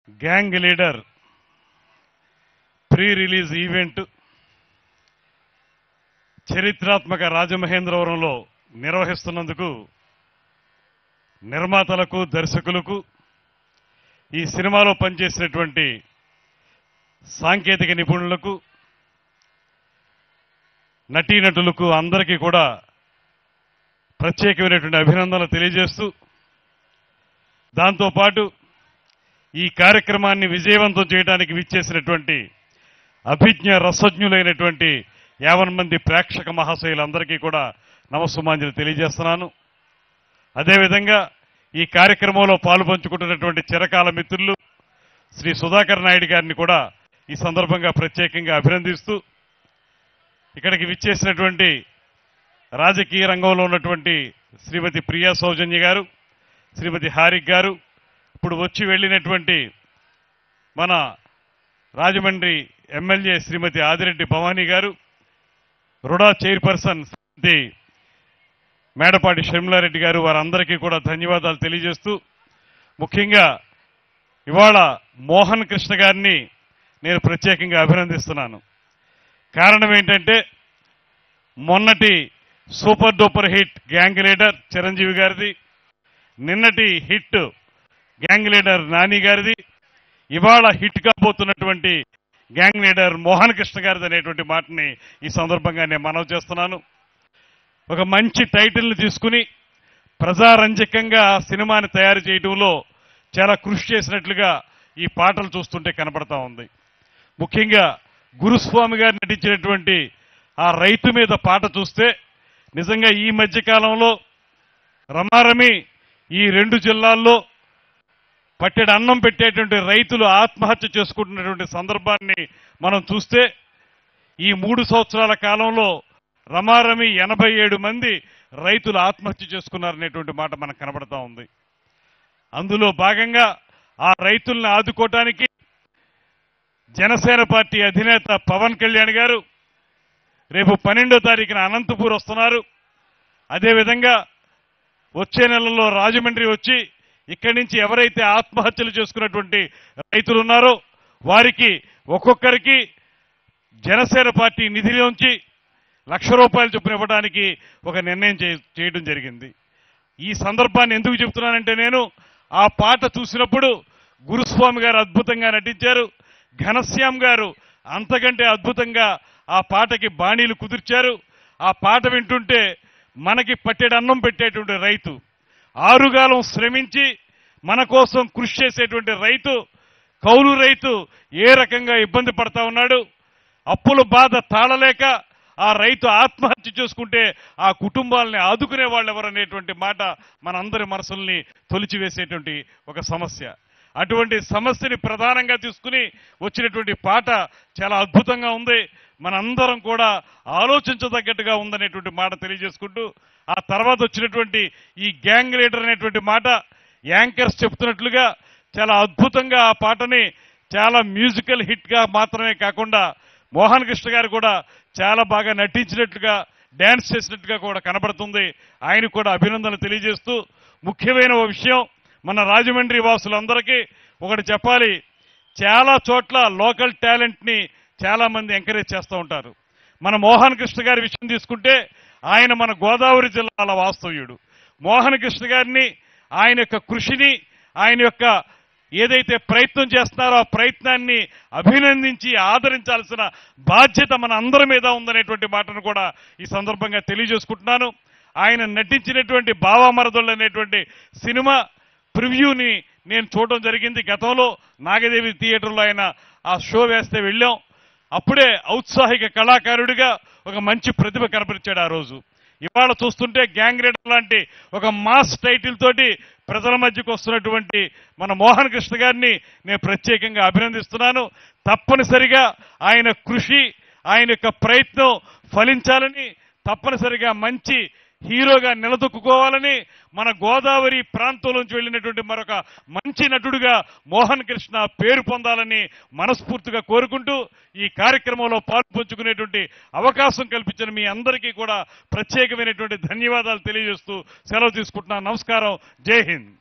gang leader pre release event చరిత్రాత్మక రాజమహేంద్రవరంలో నిర్వహిస్తున్నందుకు నిర్మాతలకు దర్శకులకు ఈ సినిమాలో పనిచేసినటువంటి సాంకేతిక నిపుణులకు నటీనటులకు అందరికీ కూడా ప్రత్యేకమైనటువంటి అభినందనలు తెలియజేస్తూ దాంతోపాటు ఈ కార్యక్రమాన్ని విజయవంతం చేయడానికి విచ్చేసినటువంటి అభిజ్ఞ రసజ్ఞులైనటువంటి యావన్ మంది ప్రేక్షక మహాశయులందరికీ కూడా నమస్సుమాంజలి తెలియజేస్తున్నాను అదేవిధంగా ఈ కార్యక్రమంలో పాలు పంచుకుంటున్నటువంటి చిరకాల మిత్రులు శ్రీ సుధాకర్ నాయుడు గారిని కూడా ఈ సందర్భంగా ప్రత్యేకంగా అభినందిస్తూ ఇక్కడికి విచ్చేసినటువంటి రాజకీయ రంగంలో ఉన్నటువంటి శ్రీమతి ప్రియా సౌజన్య గారు శ్రీమతి హారిక్ గారు ఇప్పుడు వచ్చి వెళ్ళినటువంటి మన రాజమండ్రి ఎమ్మెల్యే శ్రీమతి ఆదిరెడ్డి భవానీ గారు రుడా చైర్పర్సన్ శ్రీమతి మేడపాటి షర్మిలారెడ్డి గారు వారందరికీ కూడా ధన్యవాదాలు తెలియజేస్తూ ముఖ్యంగా ఇవాళ మోహన్ కృష్ణ గారిని నేను ప్రత్యేకంగా అభినందిస్తున్నాను కారణం ఏంటంటే మొన్నటి super duper hit gang leader Chiranjeevi గారిది నిన్నటి హిట్ గ్యాంగ్ లీడర్ నాని గారిది ఇవాళ హిట్ కాబోతున్నటువంటి గ్యాంగ్ లీడర్ మోహన్ కృష్ణ గారిది అనేటువంటి మాటని ఈ సందర్భంగా నేను మనవి చేస్తున్నాను ఒక మంచి టైటిల్ని తీసుకుని ప్రజారంజకంగా సినిమాని తయారు చేయడంలో చాలా కృషి చేసినట్లుగా ఈ పాటలు చూస్తుంటే కనపడతా ఉంది ముఖ్యంగా గురుస్వామి గారు నటించినటువంటి ఆ రైతు మీద పాట చూస్తే నిజంగా ఈ మధ్య కాలంలో రమారమి ఈ రెండు జిల్లాల్లో పట్టెడు అన్నం పెట్టేటువంటి రైతులు ఆత్మహత్య చేసుకుంటున్నటువంటి సందర్భాన్ని మనం చూస్తే ఈ మూడు సంవత్సరాల కాలంలో రమారమి ఎనభై ఏడు మంది రైతులు ఆత్మహత్య చేసుకున్నారనేటువంటి మాట మనకు కనబడతా ఉంది అందులో భాగంగా ఆ రైతుల్ని ఆదుకోవటానికి జనసేన పార్టీ అధినేత పవన్ కళ్యాణ్ గారు రేపు పన్నెండో తారీఖున అనంతపూర్ వస్తున్నారు అదేవిధంగా వచ్చే నెలలో రాజమండ్రి వచ్చి ఇక్కడి నుంచి ఎవరైతే ఆత్మహత్యలు చేసుకున్నటువంటి రైతులు ఉన్నారో వారికి ఒక్కొక్కరికి జనసేన పార్టీ నిధిలోంచి లక్ష రూపాయలు చొప్పున ఇవ్వడానికి ఒక నిర్ణయం చే- చేయడం జరిగింది ఈ సందర్భాన్ని ఎందుకు చెప్తున్నానంటే నేను ఆ పాట చూసినప్పుడు గురుస్వామి గారు అద్భుతంగా నటించారు ఘనశ్యామ్ గారు అంతకంటే అద్భుతంగా ఆ పాటకి బాణీలు కుదిర్చారు ఆ పాట వింటుంటే మనకి పట్టెడు అన్నం పెట్టేటువంటి రైతు ఆరుగాలం శ్రమించి మన కోసం కృషి చేసేటువంటి రైతు కౌలు రైతు ఏ రకంగా ఇబ్బంది పడతా ఉన్నాడు అప్పుల బాధ తాళలేక ఆ రైతు ఆత్మహత్య చేసుకుంటే ఆ కుటుంబాలని ఆదుకునే వాళ్ళు ఎవరనేటువంటి మాట మనందరి మనసుల్ని తొలిచివేసేటువంటి ఒక సమస్య అటువంటి సమస్యని ప్రధానంగా తీసుకుని వచ్చినటువంటి పాట చాలా అద్భుతంగా ఉంది మనందరం కూడా ఆలోచించదగ్గట్టుగా ఉందనేటువంటి మాట తెలియజేసుకుంటూ ఆ తర్వాత వచ్చినటువంటి ఈ గ్యాంగ్ లీడర్ అనేటువంటి మాట యాంకర్స్ చెప్తున్నట్లుగా చాలా అద్భుతంగా ఆ పాటని చాలా మ్యూజికల్ హిట్ గా మాత్రమే కాకుండా మోహన్ కృష్ణ గారు కూడా చాలా బాగా నటించినట్లుగా డాన్స్ చేసినట్టుగా కూడా కనబడుతుంది ఆయన కూడా అభినందనలు తెలియజేస్తూ ముఖ్యమైన ఓ విషయం మన రాజమండ్రి వాసులందరికీ ఒకటి చెప్పాలి చాలా చోట్ల లోకల్ టాలెంట్ ని చాలా మంది ఎంకరేజ్ చేస్తూ ఉంటారు మన మోహన్ కృష్ణ గారి విషయం తీసుకుంటే ఆయన మన గోదావరి జిల్లాల వాస్తవ్యుడు మోహన్ కృష్ణ గారిని ఆయన యొక్క కృషిని ఆయన యొక్క ఏదైతే ప్రయత్నం చేస్తున్నారో ఆ ప్రయత్నాన్ని అభినందించి ఆదరించాల్సిన బాధ్యత మన అందరి మీద ఉందనేటువంటి మాటను కూడా ఈ సందర్భంగా తెలియజేసుకుంటున్నాను ఆయన నటించినటువంటి బావామరదళ్ళు అనేటువంటి సినిమా ప్రివ్యూని నేను చూడడం జరిగింది గతంలో నాగదేవి థియేటర్లో ఆయన ఆ షో వేస్తే వెళ్ళాం అప్పుడే ఔత్సాహిక కళాకారుడిగా ఒక మంచి ప్రతిభ కనపరిచాడు ఆ రోజు ఇవాళ చూస్తుంటే గ్యాంగ్ లీడర్ లాంటి ఒక మాస్ టైటిల్ తోటి ప్రజల మధ్యకు వస్తున్నటువంటి మన మోహన్ కృష్ణ గారిని నేను ప్రత్యేకంగా అభినందిస్తున్నాను తప్పనిసరిగా ఆయన కృషి ఆయన యొక్క ప్రయత్నం ఫలించాలని తప్పనిసరిగా మంచి హీరోగా నిలదొక్కుకోవాలని మన గోదావరి ప్రాంతం నుంచి వెళ్ళినటువంటి మరొక మంచి నటుడుగా మోహన్ కృష్ణ పేరు పొందాలని మనస్ఫూర్తిగా కోరుకుంటూ ఈ కార్యక్రమంలో పాలు పంచుకునేటువంటి అవకాశం కల్పించిన మీ అందరికీ కూడా ప్రత్యేకమైనటువంటి ధన్యవాదాలు తెలియజేస్తూ సెలవు తీసుకుంటున్నాను నమస్కారం జై హింద్